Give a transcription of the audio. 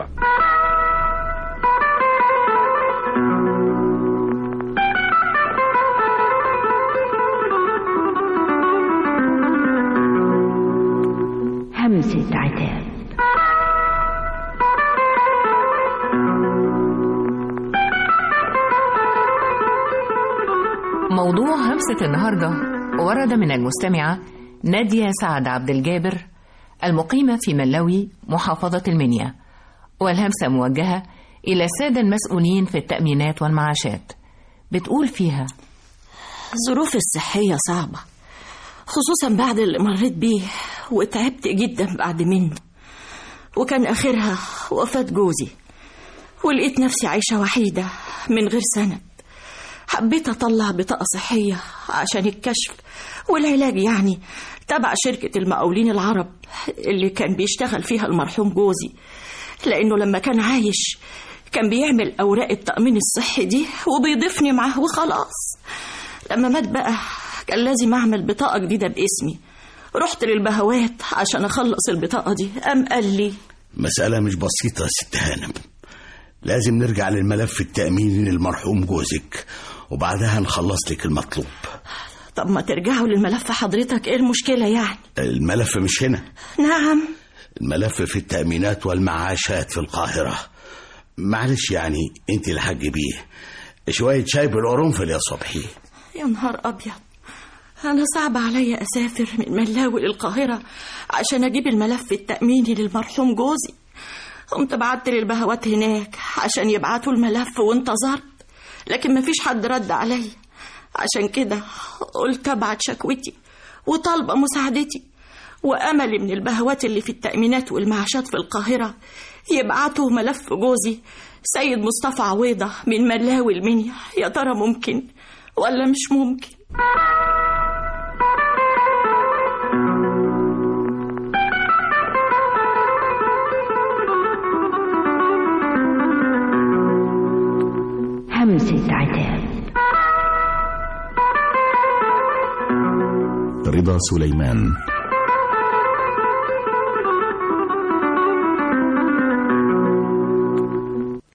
القاهرة همسة عتاب موضوع همسة النهاردة ورد من المستمعة نادية سعد عبد الجابر المقيمة في ملوي محافظة المنيا والهمسة موجهة إلى السادة المسؤولين في التأمينات والمعاشات بتقول فيها الظروف الصحية صعبة خصوصا بعد اللي مريت بيه وتعبت جدا بعد منه وكان آخرها وفاة جوزي ولقيت نفسي عايشة وحيدة من غير سند حبيت أطلع بطاقة صحية عشان الكشف والعلاج يعني تبع شركة المقاولين العرب اللي كان بيشتغل فيها المرحوم جوزي لأنه لما كان عايش كان بيعمل أوراق التأمين الصحي دي وبيضيفني معاه وخلاص لما مات بقى كان لازم أعمل بطاقة جديدة باسمي رحت للبهوات عشان أخلص البطاقة دي قام قال لي مسألة مش بسيطة يا ست هانم لازم نرجع للملف التأميني للمرحوم جوزك وبعدها نخلص لك المطلوب طب ما ترجعوا للملف حضرتك ايه المشكلة يعني الملف مش هنا نعم الملف في التأمينات والمعاشات في القاهرة معلش يعني انت اللي هتجيبيه شوية شاي بالقرنفل يا صبحي يا نهار أبيض أنا صعب عليا أسافر من ملاوي للقاهرة عشان أجيب الملف التأميني للمرحوم جوزي قمت بعت للبهوات هناك عشان يبعتوا الملف وانتظرت لكن مفيش حد رد عليا عشان كده قلت أبعت شكوتي وطالبة مساعدتي وأملي من البهوات اللي في التأمينات والمعاشات في القاهرة يبعتوا ملف جوزي سيد مصطفى عويضة من ملاوي المنيا يا ترى ممكن ولا مش ممكن همسة عتاب رضا سليمان